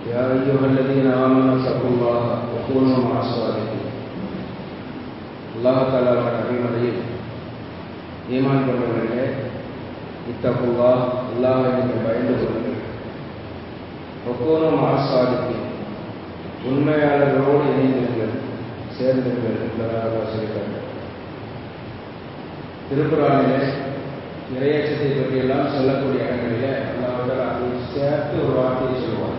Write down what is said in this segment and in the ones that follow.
يا أيها الذين آمنوا اتقوا الله وكونوا مع الصادقين அல்லாஹ் தாலாவோட அடிமலையில் ஈமான் கொண்டவர்களே இத்தகுல்லா அல்லாஹை நீங்கள் பயந்து கொள்ளுங்கள் ஒக்கோனும் ஆசாதிக்கு உண்மையாளர்களோடு இணைந்திருங்கள் சேர்ந்திருங்கள் என்பதாக சொல்லிட்டாங்க திருக்குறானிலே இறையச்சத்தை பற்றியெல்லாம் சொல்லக்கூடிய இடங்களிலே அல்லாஹால அதை சேர்த்து ஒரு வார்த்தையை சொல்லுவார்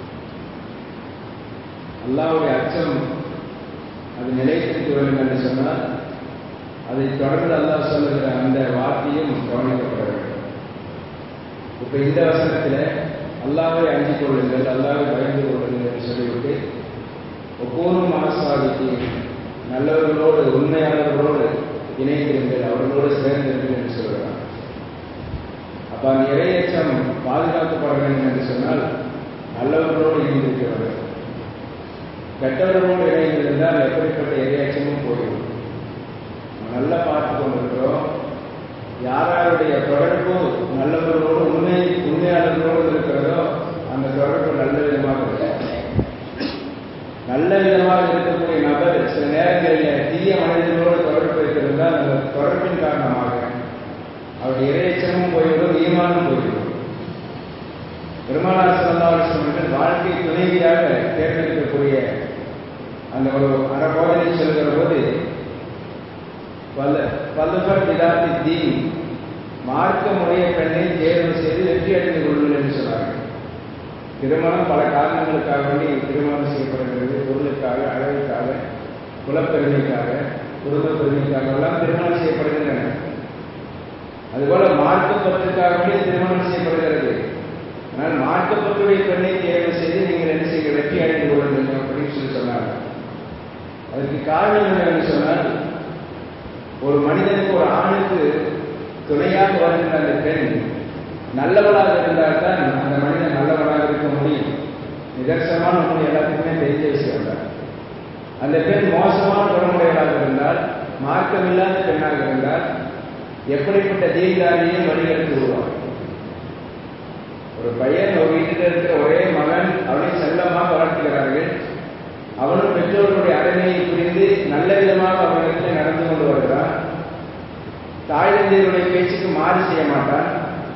அல்லாவுடைய அச்சம் அது நிலைத்திருக்க வேண்டும் என்று சொன்னால் அதை தொடர்ந்து அல்லாஹ் சொல்லுகிற அந்த வார்த்தையும் கவனிக்கப்பட வேண்டும் இப்ப இந்த வசனத்தில் அல்லாவை அஞ்சிக் கொள்ளுங்கள் அல்லாவை பயந்து கொள்ளுங்கள் என்று சொல்லிவிட்டு ஒவ்வொரு ஆசாதிக்கு நல்லவர்களோடு உண்மையாளர்களோடு இணைந்திருங்கள் அவர்களோடு சேர்ந்திருங்கள் என்று சொல்கிறார் அப்ப அந்த இறையச்சம் பாதுகாக்கப்பட வேண்டும் என்று சொன்னால் நல்லவர்களோடு இணைந்திருக்க வேண்டும் கெட்டவர்களோடு இணைந்திருந்தால் எப்படிப்பட்ட இறையச்சமும் போய்விடும் நல்லா பார்த்து கொண்டிருக்கிறோம் யாராருடைய தொடர்பு நல்லவர்களோடு உண்மை உண்மையாளர்களோடு இருக்கிறதோ அந்த தொடர்பு நல்ல விதமாக இருக்கும் நல்ல விதமாக இருக்கக்கூடிய நபர் சில நேரங்களில் தீய மனிதர்களோடு தொடர்பு வைத்திருந்தால் அந்த தொடர்பின் காரணமாக அவருடைய இறையச்சமும் போய்விடும் ஈமானும் போய்விடும் பெருமானார் சொல்லாசர்கள் வாழ்க்கை துணைவியாக தேர்ந்தெடுக்கக்கூடிய அந்த ஒரு அறபோதனை சொல்கிற போது பல பல்லுபர் விதாத்தி தீன் மார்க்கமுடைய பெண்ணை தேர்வு செய்து வெற்றி அடைந்து கொள்ளுங்கள் என்று சொன்னார்கள் திருமணம் பல காரணங்களுக்காக வேண்டி திருமணம் செய்யப்படுகிறது பொருளுக்காக அழகுக்காக குலப்பெருமைக்காக குடும்ப பெருமைக்காக எல்லாம் திருமணம் செய்யப்படுகின்றன அதுபோல மார்க்கப்பற்றுக்காக வேண்டி திருமணம் செய்யப்படுகிறது ஆனால் மார்க்கப்பட்டுடைய பெண்ணை தேர்வு செய்து நீங்கள் என்ன செய்ய வெற்றி அடைந்து கொள்ளுங்கள் அப்படின்னு சொல்லி சொன்னாங்க அதுக்கு காரணம் என்னன்னு சொன்னால் ஒரு மனிதனுக்கு ஒரு ஆணுக்கு துணையாக வருகின்ற அந்த பெண் நல்லவளாக இருந்தால் தான் அந்த மனிதன் நல்லவனாக இருக்க முடியும் நிதர்சனமான உண்மை எல்லாத்துக்குமே தெரிஞ்ச விஷயம் தான் அந்த பெண் மோசமான குணமுடையவளாக இருந்தால் மார்க்கமில்லாத பெண்ணாக இருந்தால் எப்படிப்பட்ட தீர்ந்தாரியும் வழிகெடுத்து விடுவார் ஒரு பையன் ஒரு வீட்டில் இருக்கிற ஒரே மகன் அவனை செல்லமாக வளர்த்துகிறார்கள் அவனும் பெற்றோர்களுடைய அருமையை புரிந்து நல்ல விதமாக அவனிடத்தில் நடந்து கொண்டு வருகிறான் தாய் தந்தையருடைய பேச்சுக்கு மாறு செய்ய மாட்டான்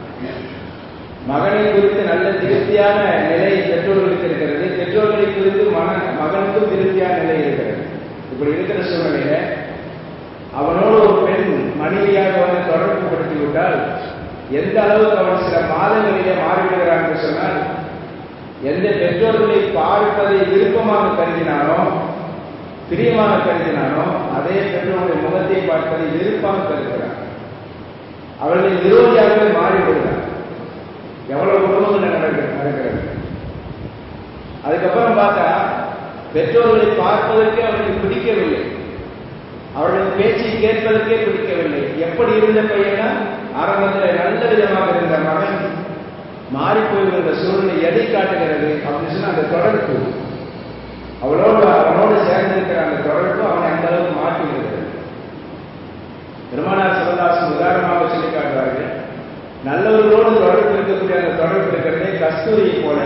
மகனை குறித்து நல்ல திருப்தியான நிலை பெற்றோர்களுக்கு இருக்கிறது பெற்றோர்களை குறித்து மன மகனுக்கும் திருப்தியான நிலை இருக்கிறது இப்படி இருக்கிற சூழ்நிலையில அவனோடு ஒரு பெண் மனைவியாக வந்து தொடர்பு படுத்தி விட்டால் எந்த அளவுக்கு அவன் சில மாதங்களிலே மாறிவிடுகிறான் என்று சொன்னால் எந்த பெற்றோர்களை பார்ப்பதை விருப்பமாக கருதினானோ பிரியமாக கருதினானோ அதே பெற்றோருடைய முகத்தை பார்ப்பதை விருப்பமாக கருதுகிறான் அவர்களை விரோதியாகவே மாறிவிடுகிறார் எவ்வளவு குடும்பங்கள் நடக்கிறது அதுக்கப்புறம் பார்த்தா பெற்றோர்களை பார்ப்பதற்கே அவர்களுக்கு பிடிக்கவில்லை அவர்கள் பேச்சை கேட்பதற்கே பிடிக்கவில்லை எப்படி இருந்த பையனா ஆரம்பத்தில் நல்ல விதமாக இருந்த மகன் மாறி போய்விடுகிற சூழ்நிலை எதை காட்டுகிறது அப்படின்னு சொன்னா அந்த தொடர்பு அவளோடு அவனோடு சேர்ந்திருக்கிற அந்த தொடர்பு அவனை அந்த அளவுக்கு மாற்றி விடுகிறது பெருமானார் சிவதாசன் உதாரணமாக சொல்லி காட்டுவார்கள் நல்லவர்களோடு தொடர்பு இருக்கக்கூடிய அந்த தொடர்பு இருக்கிறதே கஸ்தூரியை போல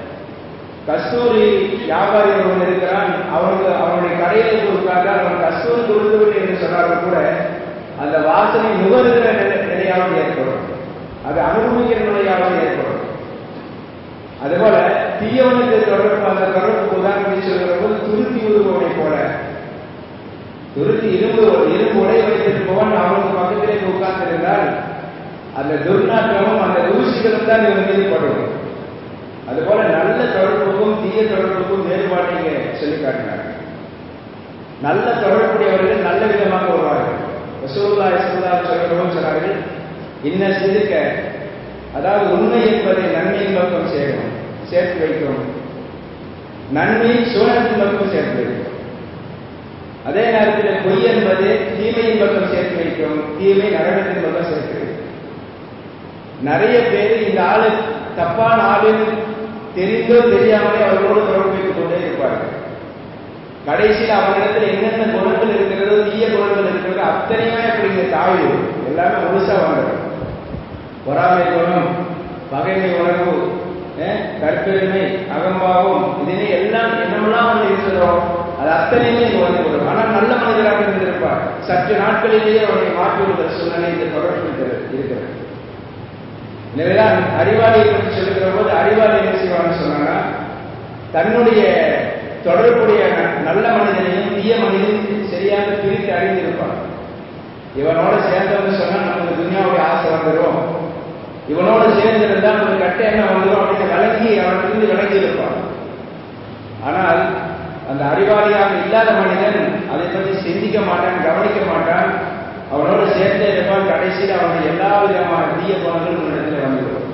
கஸ்தூரி வியாபாரி ஒருவன் இருக்கிறான் அவனுக்கு அவனுடைய கடையில கொடுத்தாங்க அவன் கஸ்தூரி கொடுத்து விட்டு என்று சொன்னார்கள் கூட அந்த வாசனை நுகர்கிற நிலையாவது ஏற்படும் அது அனுபவிக்கிற நிலையாவது ஏற்படும் அதுபோல தீயவனுக்கு தொடர்பு அந்த தொடர்பு உதாரணத்தை சொல்கிற போது துருத்தி உருவனை போல துருத்தி இரும்பு இரும்பு உடை வைத்திருப்பவன் அவனுக்கு பக்கத்திலே உட்கார்ந்திருந்தால் அந்த துர்நாற்றமும் அந்த தூசிகளும் தான் இவன் மீது படும் அதுபோல நல்ல தொடர்புக்கும் தீய தொடர்புக்கும் வேறுபாட்டை இங்கே சொல்லி காட்டினார் நல்ல தொடர்புடையவர்கள் நல்ல விதமாக வருவார்கள் ரசூல்லா இஸ்லா சொல்கிறவங்க சொன்னார்கள் இன்ன சிறுக்க அதாவது உண்மை என்பதை நன்மையின் பக்கம் சேரும் சேர்த்து வைக்கும் நன்மை சூழத்தின் பக்கம் சேர்த்து வைக்கும் அதே நேரத்தில் பொய் என்பது தீமையின் பக்கம் சேர்த்து வைக்கும் தீமை நரகத்தின் பக்கம் சேர்த்து வைக்கும் நிறைய பேர் இந்த ஆளு தப்பான ஆளு தெரிந்தோ தெரியாமலே அவர்களோடு தொடர்பு வைத்துக் கொண்டே இருப்பார்கள் கடைசியில் அவனிடத்தில் என்னென்ன குணங்கள் இருக்கிறதோ தீய குணங்கள் இருக்கிறதோ அத்தனையுமே அப்படிங்கிற தாழ்வு எல்லாமே முழுசா வந்துடும் பொறாமை குணம் பகைமை உணர்வு தற்பெருமை அகம்பாவம் இதனை எல்லாம் என்னமெல்லாம் வந்து இருந்ததோ அது அத்தனையுமே இங்க வந்து வரும் ஆனால் நல்ல மனிதராக இருந்திருப்பார் சற்று நாட்களிலேயே அவரை மாற்றி விடுகிற சூழ்நிலை இந்த தொடர்பு இருக்கிறது எனவேதான் அறிவாளியை பற்றி சொல்லுகிற போது அறிவாளி என்ன செய்வான்னு சொன்னாங்கன்னா தன்னுடைய தொடர்புடைய நல்ல மனிதனையும் தீய மனிதனையும் சரியாக பிரித்து அறிந்திருப்பான் இவனோட சேர்ந்தவங்க சொன்னா நமக்கு துனியாவுடைய ஆசை வந்துடும் இவனோட சேர்ந்திருந்தா நமக்கு கட்ட என்ன வந்துடும் அப்படின்னு விளங்கி அவனிருந்து விளங்கி இருப்பான் ஆனால் அந்த அறிவாளியாக இல்லாத மனிதன் அதை பற்றி சிந்திக்க மாட்டான் கவனிக்க மாட்டான் அவனோட சேர்ந்தே இருப்பான் கடைசியில் அவனுடைய எல்லா விதமான தீய குணங்களும் இடத்துல வந்துவிடும்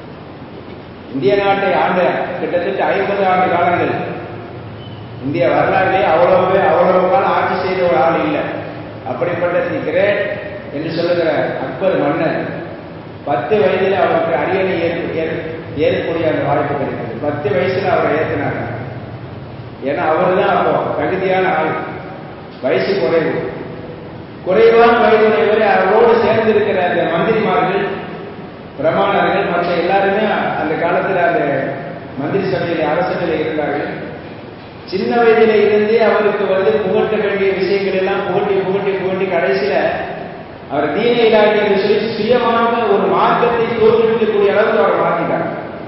இந்திய நாட்டை ஆண்ட கிட்டத்தட்ட ஐம்பது ஆண்டு காலங்கள் இந்திய வரலாறுலே அவ்வளவு அவ்வளவு காலம் ஆட்சி செய்த ஒரு ஆள் இல்லை அப்படிப்பட்ட தி கிரேட் என்று சொல்லுகிற அக்பர் மன்னர் பத்து வயதில் அவருக்கு அரியணை ஏறக்கூடிய அந்த வாய்ப்பு கிடைத்தது பத்து வயசுல அவரை ஏற்றினாங்க ஏன்னா அவர் தான் அப்போ தகுதியான ஆள் வயசு குறைவு குறைவான வயதுடையவரை அவரோடு சேர்ந்திருக்கிற அந்த மந்திரிமார்கள் பிரமாணர்கள் மற்ற எல்லாருமே அந்த காலத்தில் அந்த மந்திரி சபையில் அரசவையில் இருந்தார்கள் சின்ன வயதில இருந்தே அவருக்கு வந்து புகட்ட வேண்டிய விஷயங்கள் எல்லாம் புகட்டி புகட்டி புகட்டி கடைசியில அவர் தீன இலாகி என்று சொல்லி சுயமாக ஒரு மார்க்கத்தை தோற்றுவிக்கக்கூடிய அளவுக்கு அவர் மாற்றிட்டார்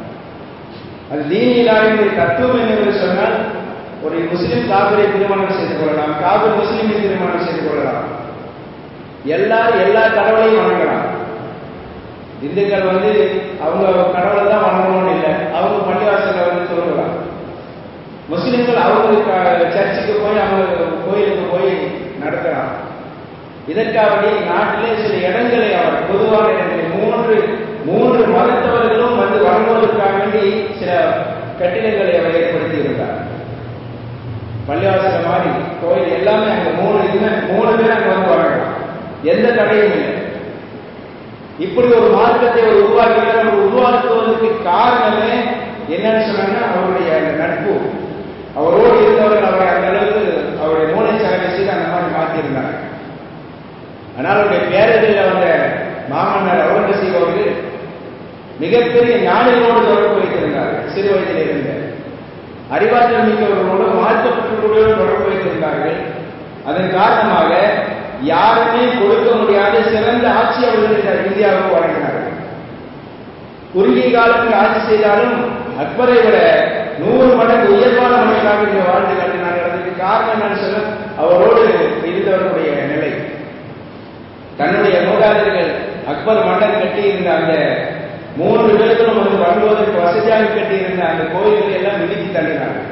அது தீன இலாகியுடைய தத்துவம் என்னவென்று சொன்னால் ஒரு முஸ்லிம் காவிரை திருமணம் செய்து கொள்ளலாம் காவிரி முஸ்லிமை திருமணம் செய்து கொள்ளலாம் எல்லாரும் எல்லா கடவுளையும் வணங்கலாம் இந்துக்கள் வந்து அவங்க கடவுளை தான் வணங்கணும்னு இல்லை அவங்க பள்ளிவாசல வந்து சொல்லலாம் முஸ்லிம்கள் அவங்க சர்ச்சுக்கு போய் அவங்க கோயிலுக்கு போய் நடத்தலாம் இதற்காக நாட்டிலே சில இடங்களை அவர் பொதுவான இடங்களை மூன்று மூன்று மதத்தவர்களும் வந்து வழங்குவதற்காக வேண்டி சில கட்டிடங்களை அவர் ஏற்படுத்தி இருந்தார் பள்ளிவாசல மாதிரி கோயில் எல்லாமே அங்க மூணு இதுமே மூணு பேர் அங்க வந்து வழங்கலாம் எந்த தடையும் இல்லை இப்படி ஒரு மார்க்கத்தை அவர் உருவாக்கினார் அவர் உருவாக்குவதற்கு காரணமே என்னன்னு சொன்னாங்கன்னா அவருடைய அந்த நட்பு அவரோடு இருந்தவர்கள் அவரை அந்த அளவுக்கு அவருடைய மூளை செலவை செய்து அந்த மாதிரி மாற்றியிருந்தாங்க ஆனால் அவருடைய பேரர்களில் வந்த மாமன்னர் அவுரங்கசீப் அவர்கள் மிகப்பெரிய ஞானிகளோடு தொடர்பு வைத்திருந்தார்கள் சிறு வயதில் இருந்த அறிவாற்றல் மிக்கவர்களோடு மாற்றப்பட்டவர்களோடு தொடர்பு வைத்திருந்தார்கள் அதன் காரணமாக யாருமே கொடுக்க முடியாத சிறந்த ஆட்சி அவர்கள் இந்தியாவுக்கு வழங்கினார்கள் குறுகிய காலத்தில் ஆட்சி செய்தாலும் அக்பரை விட நூறு மடங்கு உயர்வான மனிதனாக இங்கே வாழ்ந்து காட்டினார்கள் அதற்கு காரணம் என்னன்னு சொல்ல அவரோடு இருந்தவர்களுடைய நிலை தன்னுடைய மூதாதையர்கள் அக்பர் மன்னர் கட்டியிருந்த அந்த மூன்று பேர்களும் வந்து வழங்குவதற்கு வசதியாக கட்டியிருந்த அந்த கோயில்களை எல்லாம் இடித்து தள்ளினார்கள்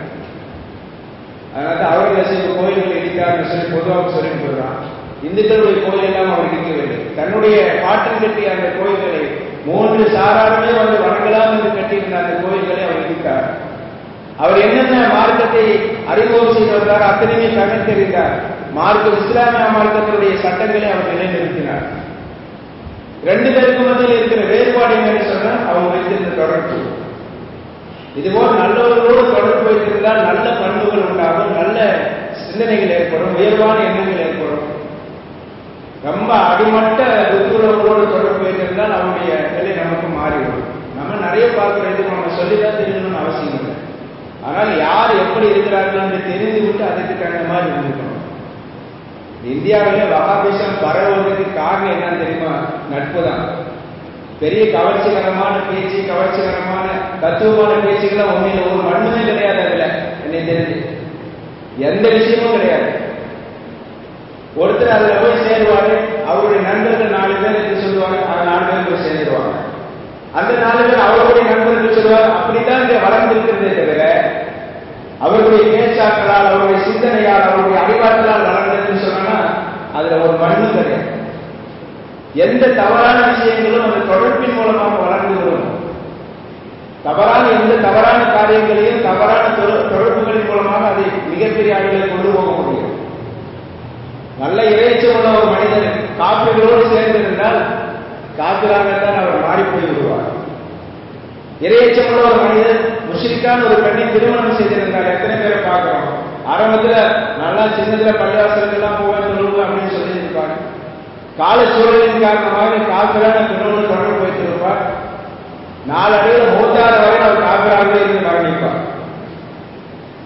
அதனால அவுரங்கசீப் கோயில்களை இடித்தார்னு சொல்லி பொதுவாக சொல்லி போடுறான் இந்துக்களுடைய கோயில் எல்லாம் அவர் இடிக்கவில்லை தன்னுடைய பாட்டன் கட்டிய அந்த கோயில்களை மூன்று சாராருமே வந்து வணங்கலாம் என்று கட்டியிருந்த அந்த கோயில்களை அவர் இடித்தார் அவர் என்னென்ன மார்க்கத்தை அறிமுகம் செய்து வந்தார் அத்தனையுமே தகர்த்தெறிந்தார் மார்க்க இஸ்லாமிய மார்க்கத்தினுடைய சட்டங்களை அவர் நிலைநிறுத்தினார் ரெண்டு பேருக்கு மத்தியில் இருக்கிற வேறுபாடு என்னன்னு சொன்னா அவங்க வைத்திருந்த தொடர்பு இதுபோல் நல்லவர்களோடு தொடர்பு வைத்திருந்தால் நல்ல பண்புகள் உண்டாகும் நல்ல சிந்தனைகள் ஏற்படும் உயர்வான எண்ணங்கள் ஏற்படும் ரொம்ப அடிமட்ட புத்துள்ளவர்களோடு தொடர்பு வைத்திருந்தால் அவனுடைய நிலை நமக்கு மாறிவிடும் நம்ம நிறைய பார்க்கிற இது நம்ம சொல்லிதான் தெரியணும்னு அவசியம் இல்லை ஆனால் யார் எப்படி இருக்கிறார்கள் என்று தெரிந்து விட்டு அதுக்கு தகுந்த மாதிரி இருந்துக்கணும் இந்தியாவிலே வகாபிசம் பரவுவதற்கு காரணம் என்னன்னு தெரியுமா நட்பு தான் பெரிய கவர்ச்சிகரமான பேச்சு கவர்ச்சிகரமான தத்துவமான பேச்சுக்கெல்லாம் ஒன்றும் ஒரு மண்ணுமே கிடையாது அதுல என்னை தெரிஞ்சு எந்த விஷயமும் கிடையாது ஒருத்தர் அதுல போய் சேருவாரு அவருடைய நண்பர்கள் நாலு பேர் என்று சொல்லுவாங்க அது நாலு பேர் போய் சேர்ந்துருவாங்க அந்த நாலு பேர் அவருடைய நண்பர்கள் சொல்லுவார் அப்படித்தான் இங்க வளர்ந்திருக்கிறதே தவிர அவருடைய பேச்சாக்களால் அவருடைய சிந்தனையால் அவருடைய அறிவாற்றலால் வளர்ந்ததுன்னு சொன்னா அதுல ஒரு மண்ணு கிடையாது எந்த தவறான விஷயங்களும் அந்த தொடர்பின் மூலமாக வளர்ந்து வரும் தவறான எந்த தவறான காரியங்களையும் தவறான தொடர்புகளின் மூலமாக அதை மிகப்பெரிய அளவில் கொண்டு போக முடியும் நல்ல இறைச்சம் உள்ள ஒரு மனிதன் காப்பிர்களோடு சேர்ந்திருந்தால் காப்பிராகத்தான் அவர் மாறி போய் விடுவார் இறையச்சம் உள்ள ஒரு மனிதன் முஷ்ரிக்கான ஒரு பெண்ணை திருமணம் செய்திருந்தார் எத்தனை பேரை பார்க்கிறோம் ஆரம்பத்துல நல்லா சின்னதுல பள்ளிவாசலுக்கு எல்லாம் போவேன் சொல்லுவோம் அப்படின்னு சொல்லியிருப்பாங்க கால சூழலின் காரணமாக காப்பிரான பெண்ணோடு தொடர்பு வைத்திருப்பார் நாளடைவில் மூத்தாறு வரை அவர் காப்பிராகவே இருந்து மரணிப்பார்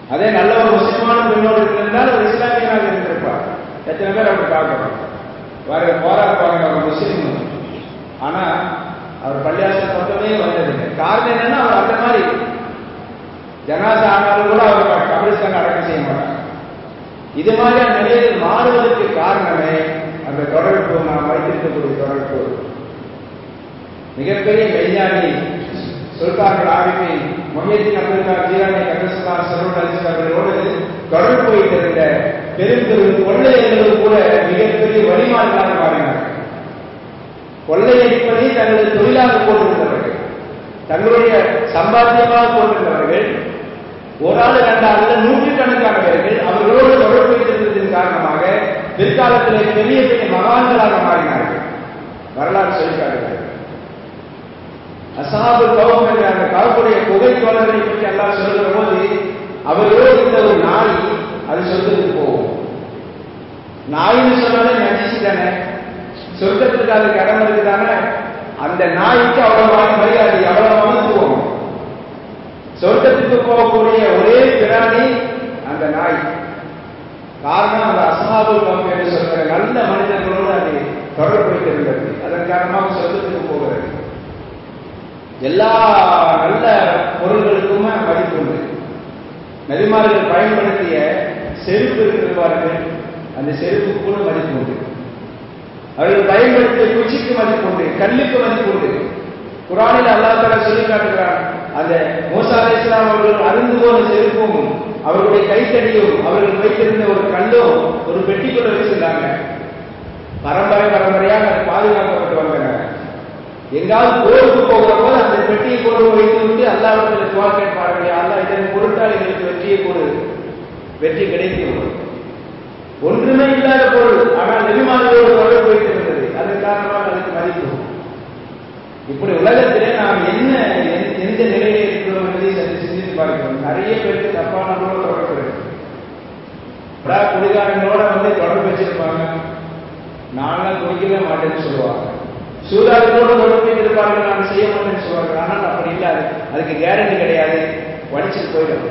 அதே நல்ல ஒரு முஸ்லிமான பெண்ணோடு இருந்தால் ஒரு இஸ்லாமியனாக இருந்திருப்பார் எத்தனை பேர் அப்படி பார்க்கிறோம் வேற போராட பாருங்க அவர் முஸ்லீம் ஆனா அவர் பள்ளியாசல் பக்கமே வந்ததில்லை காரணம் என்னன்னா அவர் அந்த மாதிரி ஜனாசா ஆனாலும் கூட அவர் கபிரிஸ்தான் அடக்கம் செய்ய மாட்டார் இது மாதிரியான நிலையில் மாறுவதற்கு காரணமே அந்த தொடர்பு நாம் வைத்திருக்கக்கூடிய தொடர்பு மிகப்பெரிய மெய்ஞானி சுல்தான்கள் ஆரிஃபி மொஹியத்தின் அப்துல் கார் ஜீரானி கபிஸ்தா சரூர் அலிஸ் அவர்களோடு தொடர்பு வைத்திருந்த பெரும் பெரும் கொள்ளையர்களும் கூட மிகப்பெரிய வழிமாறுகளாக மாறினார்கள் கொள்ளையடிப்பதை தங்களது தொழிலாக கொண்டிருந்தவர்கள் தங்களுடைய சம்பாத்தியமாக கொண்டிருந்தவர்கள் ஒரு ஆள் ரெண்டு ஆள் நூற்றுக்கணக்கான பேர்கள் அவர்களோடு தொடர்பு வைத்திருந்ததன் காரணமாக பிற்காலத்திலே பெரிய பெரிய மகான்களாக மாறினார்கள் வரலாறு சொல்லி காட்டுகிறார்கள் அசாபு கௌம் என்ற அந்த காவுடைய புகை தோழர்களை பற்றி எல்லாம் சொல்லுகிற போது அவர்களோடு இருந்த ஒரு நாய் அது சொர்க்கத்துக்கு போகும் நாயின்னு சொன்னாலே நடிச்சு தானே சொர்க்கத்துக்கு அதுக்கு இடம் இருக்குதானே அந்த நாய்க்கு அவ்வளவு மரியாதை அவ்வளவு மகத்துவம் சொர்க்கத்துக்கு போகக்கூடிய ஒரே பிராணி அந்த நாய் காரணம் அந்த அசமாபுல் கம்பி என்று சொல்கிற நல்ல மனிதர்களோடு அது தொடர்பு வைத்திருந்தது அதன் காரணமாக சொர்க்கத்துக்கு போகிறது எல்லா நல்ல பொருள்களுக்குமே மதிப்பு உண்டு நபிமார்கள் பயன்படுத்திய செருப்பு இருக்கிறார்கள் அந்த செருப்பு கூட மதிப்பு உண்டு அவர்கள் பயன்படுத்திய குச்சிக்கு மதிப்பு உண்டு கல்லுக்கு மதிப்பு உண்டு குரானில் அல்லா தலா சொல்லி காட்டுகிறான் அந்த மூசா அலி இஸ்லாம் அவர்கள் அருந்து போன செருப்பும் அவர்களுடைய கைத்தடியும் அவர்கள் வைத்திருந்த ஒரு கல்லும் ஒரு பெட்டிக்குள்ள வச்சிருந்தாங்க பரம்பரை பரம்பரையாக அது பாதுகாக்கப்பட்டு வந்தன எங்காவது போருக்கு போகிற போது அந்த பெட்டியை கொண்டு வைத்து விட்டு அல்லாவிடத்தில் துவா கேட்பார்கள் அல்லா இதன் பொருட்டால் எங்களுக்கு வெற்றியை கொடு வெற்றி கிடைக்கும் ஒன்றுமே இல்லாத பொருள் ஆனால் நெறிமாறோடு தொடர்பு வைத்திருந்தது அதன் காரணமாக அதுக்கு மதிப்பு இப்படி உலகத்திலே நாம் என்ன எந்த நிலையில இருக்கிறோம் என்பதை சற்று சிந்தித்து பார்க்கிறோம் நிறைய பேருக்கு தப்பானவங்களோட தொடர்பு இருக்கு விடா குடிகாரங்களோட வந்து தொடர்பு வச்சிருப்பாங்க நான்லாம் குடிக்கவே மாட்டேன்னு சொல்லுவாங்க சூதாட்டத்தோடு தொடர்பு வைத்திருப்பார்கள் நான் செய்ய மாட்டேன்னு சொல்லுவாங்க ஆனால் அப்படி இல்லை அதுக்கு கேரண்டி கிடையாது வடிச்சுட்டு போயிடும்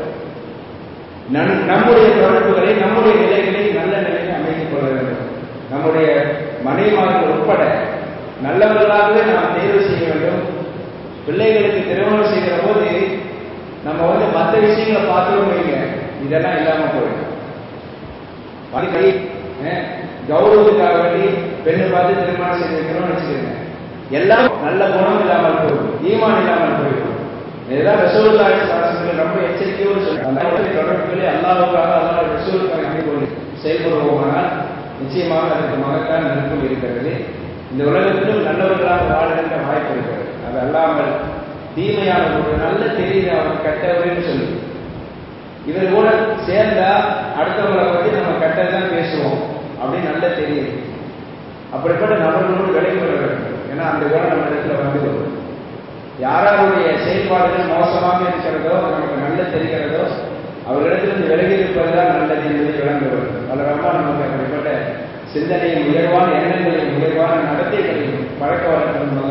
நம்முடைய தொடர்புகளை நம்முடைய நிலைகளை நல்ல நிலையை அமைத்துக் கொள்ள வேண்டும் நம்முடைய மனைவிமார்கள் உட்பட நல்லவர்களாகவே நாம் தேர்வு செய்ய வேண்டும் பிள்ளைகளுக்கு திருமணம் செய்கிற போது நம்ம வந்து மற்ற விஷயங்களை பார்த்தோம் வைங்க இதெல்லாம் இல்லாம போயிடும் அதுக்கடி கௌரவத்துக்காக வேண்டி பெண்ணை பார்த்து திருமணம் செய்து வைக்கிறோம்னு வச்சுக்கோங்க எல்லாம் நல்ல குணம் இல்லாமல் போயிடும் ஈமான் இல்லாமல் போயிடும் இதுதான் ரசூலுல்லாஹி ஸல்லல்லாஹு ரொம்ப எச்சரிக்கையோடு சொல்றாங்க தொடர்புகளை அல்லாஹ்வுக்காக அல்லாஹ் ரசூலுக்காக அனுப்பி செயல்படுவோமானால் நிச்சயமாக அதற்கு மகத்தான நெருக்கம் இருக்கிறது இந்த உலகத்திலும் நல்லவர்களாக வாழ்கின்ற வாய்ப்பு இருக்கிறது அது அல்லாமல் தீமையான ஒரு நல்ல தெரியுது அவர் கெட்டவர்னு சொல்லி இவர் கூட சேர்ந்தா அடுத்தவங்களை பத்தி நம்ம கெட்டதான் பேசுவோம் அப்படின்னு நல்ல தெரியுது அப்படிப்பட்ட நபர்களோடு விலகி கொள்ள வேண்டும் ஏன்னா அந்த குணம் நம்ம இடத்துல வந்து யாராருடைய செயல்பாடுகள் மோசமாக இருக்கிறதோ நமக்கு நல்ல தெரிகிறதோ அவர்களிடத்திலிருந்து விலகி இருப்பதுதான் நல்லது என்பதை விளங்க வேண்டும் வளரமா நமக்கு அப்படிப்பட்ட சிந்தனையும் உயர்வான எண்ணங்களையும் உயர்வான நடத்தைகளையும் பழக்க வழக்கம்